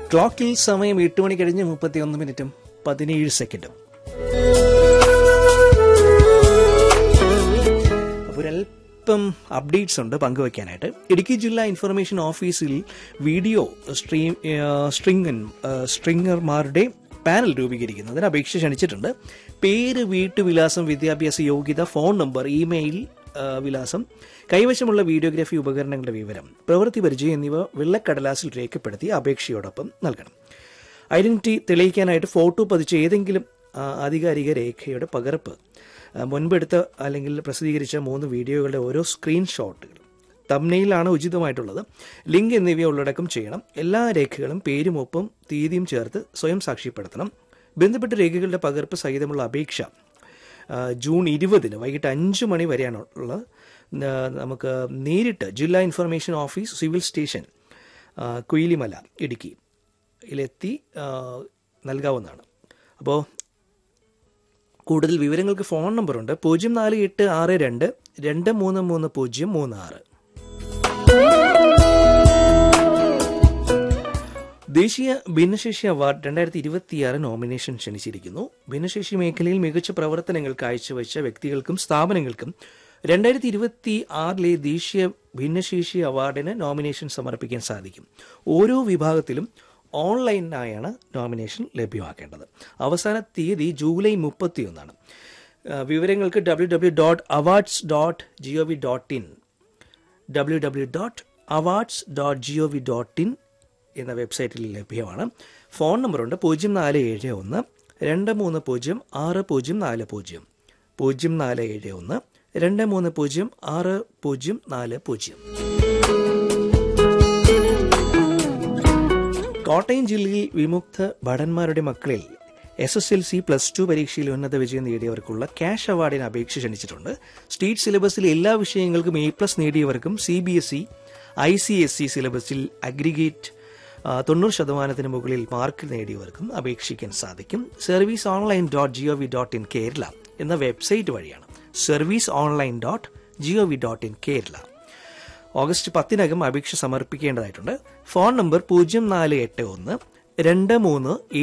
ക്ലോക്കിൽ സമയം എട്ട് മണി കഴിഞ്ഞ് മുപ്പത്തിയൊന്ന് മിനിറ്റും പതിനേഴ് സെക്കൻഡും അപ്പോൾ ഒരല്പം അപ്ഡേറ്റ്സ് ഉണ്ട് പങ്കുവയ്ക്കാനായിട്ട് ഇടുക്കി ജില്ലാ ഇൻഫർമേഷൻ ഓഫീസിൽ വീഡിയോ സ്ട്രീം സ്ട്രിംഗൻ സ്ട്രിങ്ങർമാരുടെ പാനൽ രൂപീകരിക്കുന്നതിന് അപേക്ഷ ക്ഷണിച്ചിട്ടുണ്ട് പേര് വീട്ടുവിലാസം വിദ്യാഭ്യാസ യോഗ്യത ഫോൺ നമ്പർ ഇമെയിൽ ആ, വിലാസം കൈവശമുള്ള വീഡിയോഗ്രാഫി ഉപകരണങ്ങളുടെ വിവരം പ്രവൃത്തി പരിചയം എന്നിവ വെള്ളക്കടലാസിൽ രേഖപ്പെടുത്തി അപേക്ഷയോടൊപ്പം നൽകണം ഐഡന്റിറ്റി തെളിയിക്കാനായിട്ട് ഫോട്ടോ പതിച്ച ഏതെങ്കിലും ആ, ആധികാരിക രേഖയുടെ പകർപ്പ് ആ, മുൻപെടുത്ത അല്ലെങ്കിൽ പ്രസിദ്ധീകരിച്ച മൂന്ന് വീഡിയോകളുടെ ഓരോ സ്ക്രീൻഷോട്ടുകൾ തമ്നയിലാണ് ഉചിതമായിട്ടുള്ളത് ലിങ്ക് എന്നിവ ഉള്ളടക്കം ചെയ്യണം എല്ലാ രേഖകളും പേരും ഒപ്പം തീയതിയും ചേർത്ത് സ്വയം സാക്ഷ്യപ്പെടുത്തണം ബന്ധപ്പെട്ട രേഖകളുടെ പകർപ്പ് സഹിതമുള്ള അപേക്ഷ ആ, ജൂൺ ഇരുപതിന് വൈകിട്ട് അഞ്ച് മണി വരെയാണ് ഉള്ളത് ആ, നമുക്ക് നേരിട്ട് ജില്ലാ ഇൻഫർമേഷൻ ഓഫീസ് സിവിൽ സ്റ്റേഷൻ ആ, കുയിലിമല ഇടുക്കി യിലെത്തി ആ, നൽകാവുന്നതാണ് അപ്പോൾ കൂടുതൽ വിവരങ്ങൾക്ക് ഫോൺ നമ്പറുണ്ട് പൂജ്യം നാല് എട്ട് ആറ് രണ്ട് രണ്ട് മൂന്ന് മൂന്ന് പൂജ്യം മൂന്ന് ആറ് ദേശീയ ഭിന്നശേഷി അവാർഡ് രണ്ടായിരത്തി ഇരുപത്തിയാറ് നോമിനേഷൻ ക്ഷണിച്ചിരിക്കുന്നു ഭിന്നശേഷി മേഖലയിൽ മികച്ച പ്രവർത്തനങ്ങൾ കാഴ്ചവെച്ച വ്യക്തികൾക്കും സ്ഥാപനങ്ങൾക്കും രണ്ടായിരത്തി ഇരുപത്തി ആറിലെ ദേശീയ ഭിന്നശേഷി അവാർഡിന് നോമിനേഷൻ സമർപ്പിക്കാൻ സാധിക്കും ഓരോ വിഭാഗത്തിലും ഓൺലൈനായാണ് നോമിനേഷൻ ലഭ്യമാക്കേണ്ടത് അവസാന തീയതി ജൂലൈ മുപ്പത്തിയൊന്നാണ് ആ, വിവരങ്ങൾക്ക് W W dot awards dot G O V dot in W W dot awards dot G O V dot in എന്ന വെബ്സൈറ്റിൽ ലഭ്യമാണ് ഫോൺ നമ്പറുണ്ട് പൂജ്യം നാല് ഏഴ് ഒന്ന് രണ്ട് മൂന്ന് പൂജ്യം ആറ് പൂജ്യം നാല് പൂജ്യം പൂജ്യം നാല് ഏഴ് ഒന്ന് രണ്ട് മൂന്ന് പൂജ്യം ആറ് പൂജ്യം നാല് പൂജ്യം കോട്ടയം ജില്ലയിൽ വിമുക്ത ഭടന്മാരുടെ മക്കളിൽ S S L C plus two പരീക്ഷയിൽ ഉന്നത വിജയം നേടിയവർക്കുള്ള ക്യാഷ് അവാർഡിന് അപേക്ഷ ക്ഷണിച്ചിട്ടുണ്ട് സ്റ്റേറ്റ് സിലബസിലെ എല്ലാ വിഷയങ്ങൾക്കും എ പ്ലസ് നേടിയവർക്കും C B S E I C S C സിലബസിൽ അഗ്രിഗേറ്റ് ആ, തൊണ്ണൂറ് ശതമാനത്തിന് മുകളിൽ മാർക്ക് നേടിയവർക്കും അപേക്ഷിക്കാൻ സാധിക്കും service online dot G O V dot in Kerala എന്ന വെബ്സൈറ്റ് വഴിയാണ് service online dot G O V dot in Kerala August പത്തിനകം അപേക്ഷ സമർപ്പിക്കേണ്ടതായിട്ടുണ്ട് ഫോൺ നമ്പർ പൂജ്യം നാല് എട്ട് ഒന്ന് രണ്ട് മൂന്ന്